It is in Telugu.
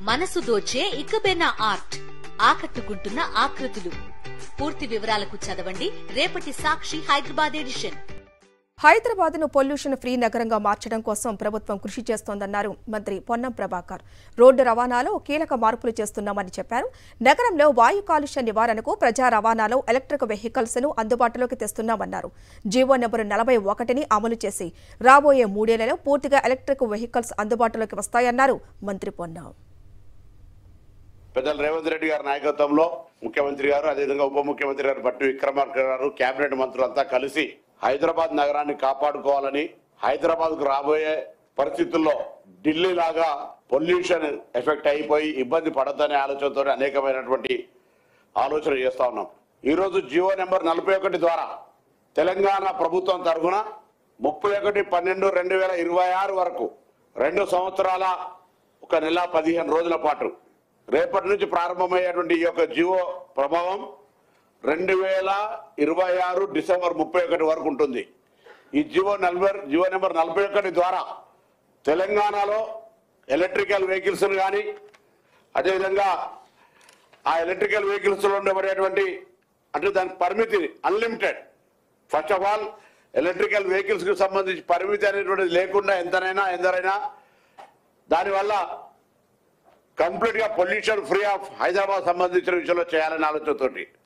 మనసు దోచే ఇకబెనా ఆర్ట్ ఆకట్టుకుంటున్న ఆకృతులు పూర్తి వివరాలకు చదవండి రేపటి సాక్షి హైదరాబాద్ ఎడిషన్ హైదరాబాద్ ను పొల్యూషన్ ఫ్రీ నగరంగా మార్చడం కోసం ప్రభుత్వం కృషి చేస్తోందన్నారు మంత్రి పొన్నం ప్రభాకర్ రోడ్డు రవాణాలో కీలక మార్పులు చేస్తున్నామని చెప్పారు నగరంలో వాయు కాలుష్య నివారణకు ప్రజా రవాణాలో ఎలక్ట్రిక్ వెహికల్స్ ను అందుబాటులోకి తెస్తున్నామన్నారు జీవో నెంబరు నలభై ఒకటిని అమలు చేసి రాబోయే మూడేళ్లలో పూర్తిగా ఎలక్ట్రిక్ వెహికల్స్ అందుబాటులోకి వస్తాయన్నారు మంత్రి పొన్నం పెద్దలు రేవంత్ రెడ్డి గారి నాయకత్వంలో ముఖ్యమంత్రి గారు అదేవిధంగా ఉప ముఖ్యమంత్రి గారు బట్టి విక్రమార్క గారు కేబినెట్ మంత్రులంతా కలిసి హైదరాబాద్ నగరాన్ని కాపాడుకోవాలని హైదరాబాద్ కు రాబోయే పరిస్థితుల్లో ఢిల్లీ లాగా పొల్యూషన్ ఎఫెక్ట్ అయిపోయి ఇబ్బంది పడద్దనే ఆలోచనతో అనేకమైనటువంటి ఆలోచన చేస్తా ఉన్నాం ఈరోజు జియో నెంబర్ నలభై ఒకటి ద్వారా తెలంగాణ ప్రభుత్వం తరఫున ముప్పై ఒకటి పన్నెండు రెండు వేల ఇరవై ఆరు వరకు రెండు సంవత్సరాల ఒక నెల పదిహేను రోజుల పాటు రేపటి నుంచి ప్రారంభమయ్యేటువంటి ఈ యొక్క జియో ప్రభావం రెండు వేల ఇరవై ఆరు డిసెంబర్ ముప్పై ఒకటి వరకు ఉంటుంది ఈ జియో నలభై జియో నెంబర్ నలభై ఒకటి ద్వారా తెలంగాణలో ఎలక్ట్రికల్ వెహికల్స్ కానీ అదేవిధంగా ఆ ఎలక్ట్రికల్ వెహికల్స్ లో ఉండబడేటువంటి అంటే దాని పరిమితి unlimited first of all electrical vehicles కి సంబంధించి పరిమితి అనేటువంటిది లేకుండా ఎంతనైనా ఎందరైనా దానివల్ల కంప్లీట్ గా పొల్యూషన్ ఫ్రీ ఆఫ్ హైదరాబాద్ సంబంధించిన విషయంలో చేయాలనే ఆలోచనతోటి